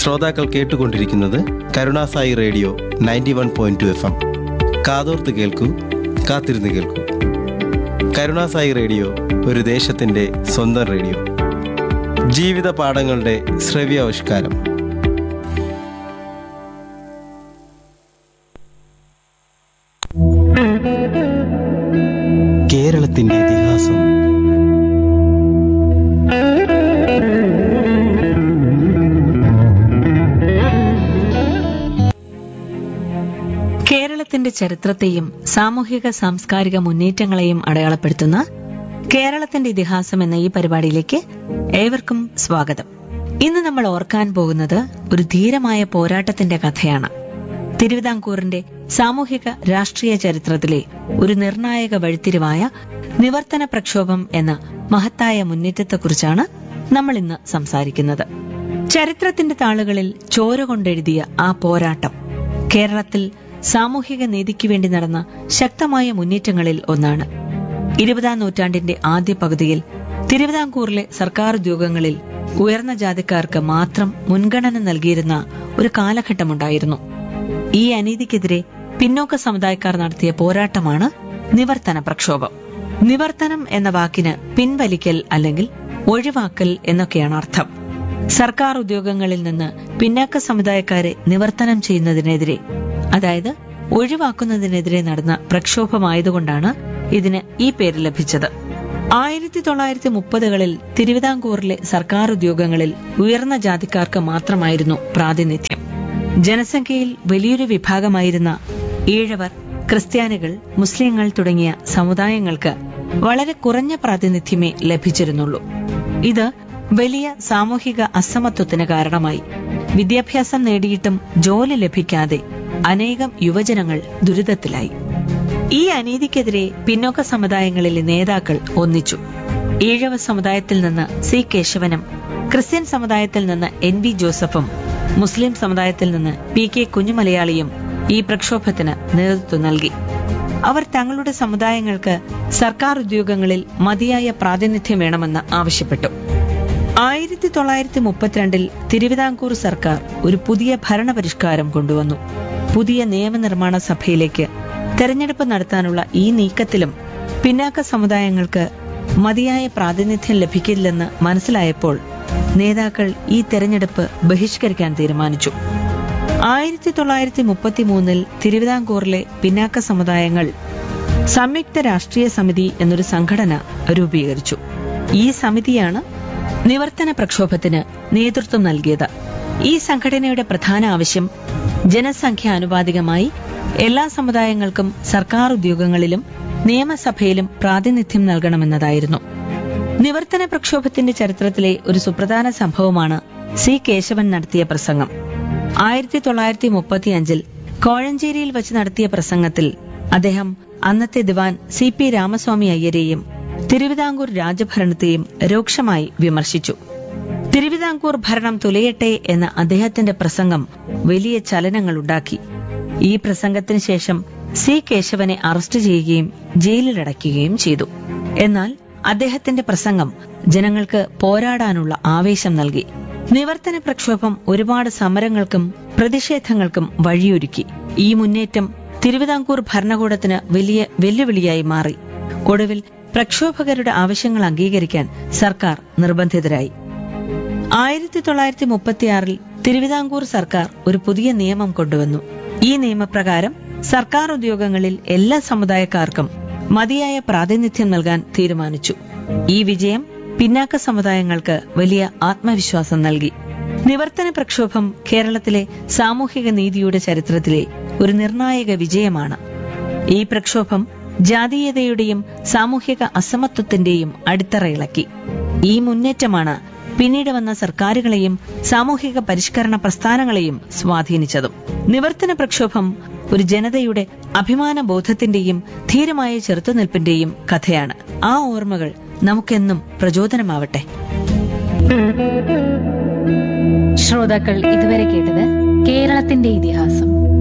ശ്രോതാക്കൾ കേട്ടുകൊണ്ടിരിക്കുന്നത് Karunasai radio ninety one point two F M കാതോർത്ത് കേൾക്കൂ കാത്തിരുന്ന് കേൾക്കൂ കരുണാസായി റേഡിയോ ഒരു ദേശത്തിൻ്റെ സ്വന്തം റേഡിയോ ജീവിത പാഠങ്ങളുടെ ശ്രവ്യാവിഷ്കാരം കേരളത്തിന്റെ ഇതിഹാസം കേരളത്തിന്റെ ചരിത്രത്തെയും സാമൂഹിക സാംസ്കാരിക മുന്നേറ്റങ്ങളെയും അടയാളപ്പെടുത്തുന്ന കേരളത്തിന്റെ ഇതിഹാസം എന്ന ഈ പരിപാടിയിലേക്ക് ഏവർക്കും സ്വാഗതം ഇന്ന് നമ്മൾ ഓർക്കാൻ പോകുന്നത് ഒരു ധീരമായ പോരാട്ടത്തിന്റെ കഥയാണ് തിരുവിതാംകൂറിന്റെ സാമൂഹിക രാഷ്ട്രീയ ചരിത്രത്തിലെ ഒരു നിർണായക വഴിത്തിരിവായ നിവർത്തന പ്രക്ഷോഭം എന്ന മഹത്തായ മുന്നേറ്റത്തെക്കുറിച്ചാണ് നമ്മൾ ഇന്ന് സംസാരിക്കുന്നത് ചരിത്രത്തിന്റെ താളുകളിൽ ചോര കൊണ്ടെഴുതിയ ആ പോരാട്ടം കേരളത്തിൽ സാമൂഹിക നീതിക്ക് വേണ്ടി നടന്ന ശക്തമായ മുന്നേറ്റങ്ങളിൽ ഒന്നാണ് ഇരുപതാം നൂറ്റാണ്ടിന്റെ ആദ്യ പകുതിയിൽ തിരുവിതാംകൂറിലെ സർക്കാർ ഉദ്യോഗങ്ങളിൽ ഉയർന്ന ജാതിക്കാർക്ക് മാത്രം മുൻഗണന നൽകിയിരുന്ന ഒരു കാലഘട്ടമുണ്ടായിരുന്നു ഈ അനീതിക്കെതിരെ പിന്നോക്ക സമുദായക്കാർ നടത്തിയ പോരാട്ടമാണ് നിവർത്തന പ്രക്ഷോഭം നിവർത്തനം എന്ന വാക്കിന് പിൻവലിക്കൽ അല്ലെങ്കിൽ ഒഴിവാക്കൽ എന്നൊക്കെയാണ് അർത്ഥം സർക്കാർ ഉദ്യോഗങ്ങളിൽ നിന്ന് പിന്നാക്ക സമുദായക്കാരെ നിവർത്തനം ചെയ്യുന്നതിനെതിരെ അതായത് ഒഴിവാക്കുന്നതിനെതിരെ നടന്ന പ്രക്ഷോഭമായതുകൊണ്ടാണ് ഇതിന് ഈ പേര് ലഭിച്ചത് ആയിരത്തി തൊള്ളായിരത്തി മുപ്പതുകളിൽ തിരുവിതാംകൂറിലെ സർക്കാർ ഉദ്യോഗങ്ങളിൽ ഉയർന്ന ജാതിക്കാർക്ക് മാത്രമായിരുന്നു പ്രാതിനിധ്യം ജനസംഖ്യയിൽ വലിയൊരു വിഭാഗമായിരുന്ന ഈഴവർ ക്രിസ്ത്യാനികൾ മുസ്ലിങ്ങൾ തുടങ്ങിയ സമുദായങ്ങൾക്ക് വളരെ കുറഞ്ഞ പ്രാതിനിധ്യമേ ലഭിച്ചിരുന്നുള്ളൂ ഇത് വലിയ സാമൂഹിക അസമത്വത്തിന് കാരണമായി വിദ്യാഭ്യാസം നേടിയിട്ടും ജോലി ലഭിക്കാതെ അനേകം യുവജനങ്ങൾ ദുരിതത്തിലായി ഈ അനീതിക്കെതിരെ പിന്നോക്ക സമുദായങ്ങളിലെ നേതാക്കൾ ഒന്നിച്ചു ഈഴവ സമുദായത്തിൽ നിന്ന് സി കേശവനും ക്രിസ്ത്യൻ സമുദായത്തിൽ നിന്ന് എൻ വി ജോസഫും മുസ്ലിം സമുദായത്തിൽ നിന്ന് പി കെ കുഞ്ഞുമലയാളിയും ഈ പ്രക്ഷോഭത്തിന് നേതൃത്വം നൽകി അവർ തങ്ങളുടെ സമുദായങ്ങൾക്ക് സർക്കാർ ഉദ്യോഗങ്ങളിൽ മതിയായ പ്രാതിനിധ്യം വേണമെന്ന് ആവശ്യപ്പെട്ടു ആയിരത്തി തൊള്ളായിരത്തി മുപ്പത്തിരണ്ടിൽ തിരുവിതാംകൂർ സർക്കാർ ഒരു പുതിയ ഭരണപരിഷ്കാരം കൊണ്ടുവന്നു പുതിയ നിയമനിർമ്മാണ സഭയിലേക്ക് തെരഞ്ഞെടുപ്പ് നടത്താനുള്ള ഈ നീക്കത്തിലും പിന്നാക്ക സമുദായങ്ങൾക്ക് മതിയായ പ്രാതിനിധ്യം ലഭിക്കില്ലെന്ന് മനസ്സിലായപ്പോൾ നേതാക്കൾ ഈ തെരഞ്ഞെടുപ്പ് ബഹിഷ്കരിക്കാൻ തീരുമാനിച്ചു ആയിരത്തി തൊള്ളായിരത്തി മുപ്പത്തി മൂന്നിൽ തിരുവിതാംകൂറിലെ പിന്നാക്ക സമുദായങ്ങൾ സംയുക്ത രാഷ്ട്രീയ സമിതി എന്നൊരു സംഘടന രൂപീകരിച്ചു ഈ സമിതിയാണ് നിവർത്തന പ്രക്ഷോഭത്തിന് നേതൃത്വം നൽകിയത് ഈ സംഘടനയുടെ പ്രധാന ആവശ്യം ജനസംഖ്യ ആനുപാതികമായി എല്ലാ സമുദായങ്ങൾക്കും സർക്കാർ ഉദ്യോഗങ്ങളിലും നിയമസഭയിലും പ്രാതിനിധ്യം നൽകണമെന്നതായിരുന്നു നിവർത്തന പ്രക്ഷോഭത്തിന്റെ ചരിത്രത്തിലെ ഒരു സുപ്രധാന സംഭവമാണ് സി കേശവൻ നടത്തിയ പ്രസംഗം ആയിരത്തി തൊള്ളായിരത്തി മുപ്പത്തിയഞ്ചിൽ കോഴഞ്ചേരിയിൽ വച്ച് നടത്തിയ പ്രസംഗത്തിൽ അദ്ദേഹം അന്നത്തെ ദിവാൻ സി പി രാമസ്വാമി അയ്യരെയും തിരുവിതാംകൂർ രാജഭരണത്തെയും രൂക്ഷമായി വിമർശിച്ചു തിരുവിതാംകൂർ ഭരണം തുലയട്ടെ എന്ന അദ്ദേഹത്തിന്റെ പ്രസംഗം വലിയ ചലനങ്ങളുണ്ടാക്കി ഈ പ്രസംഗത്തിന് ശേഷം സി കേശവനെ അറസ്റ്റ് ചെയ്യുകയും ജയിലിലടയ്ക്കുകയും ചെയ്തു എന്നാൽ അദ്ദേഹത്തിന്റെ പ്രസംഗം ജനങ്ങൾക്ക് പോരാടാനുള്ള ആവേശം നൽകി നിവർത്തന പ്രക്ഷോഭം ഒരുപാട് സമരങ്ങൾക്കും പ്രതിഷേധങ്ങൾക്കും വഴിയൊരുക്കി ഈ മുന്നേറ്റം തിരുവിതാംകൂർ ഭരണകൂടത്തിന് വലിയ വെല്ലുവിളിയായി മാറി ഒടുവിൽ പ്രക്ഷോഭകരുടെ ആവശ്യങ്ങൾ അംഗീകരിക്കാൻ സർക്കാർ നിർബന്ധിതരായി ആയിരത്തി തൊള്ളായിരത്തി മുപ്പത്തിയാറിൽ തിരുവിതാംകൂർ സർക്കാർ ഒരു പുതിയ നിയമം കൊണ്ടുവന്നു ഈ നിയമപ്രകാരം സർക്കാർ ഉദ്യോഗങ്ങളിൽ എല്ലാ സമുദായക്കാർക്കും മതിയായ പ്രാതിനിധ്യം നൽകാൻ തീരുമാനിച്ചു ഈ വിജയം പിന്നാക്ക സമുദായങ്ങൾക്ക് വലിയ ആത്മവിശ്വാസം നൽകി നിവർത്തന പ്രക്ഷോഭം കേരളത്തിലെ സാമൂഹിക നീതിയുടെ ചരിത്രത്തിലെ ഒരു നിർണായക വിജയമാണ് ഈ പ്രക്ഷോഭം ജാതീയതയുടെയും സാമൂഹിക അസമത്വത്തിന്റെയും അടിത്തറയിളക്കി ഈ മുന്നേറ്റമാണ് പിന്നീട് വന്ന സർക്കാരുകളെയും സാമൂഹിക പരിഷ്കരണ പ്രസ്ഥാനങ്ങളെയും സ്വാധീനിച്ചതും നിവർത്തന പ്രക്ഷോഭം ഒരു ജനതയുടെ അഭിമാന ബോധത്തിന്റെയും ധീരമായ ചെറുത്തുനിൽപ്പിന്റെയും കഥയാണ് ആ ഓർമ്മകൾ നമുക്കെന്നും പ്രചോദനമാവട്ടെ ശ്രോതാക്കൾ ഇതുവരെ കേട്ടത് കേരളത്തിന്റെ ഇതിഹാസം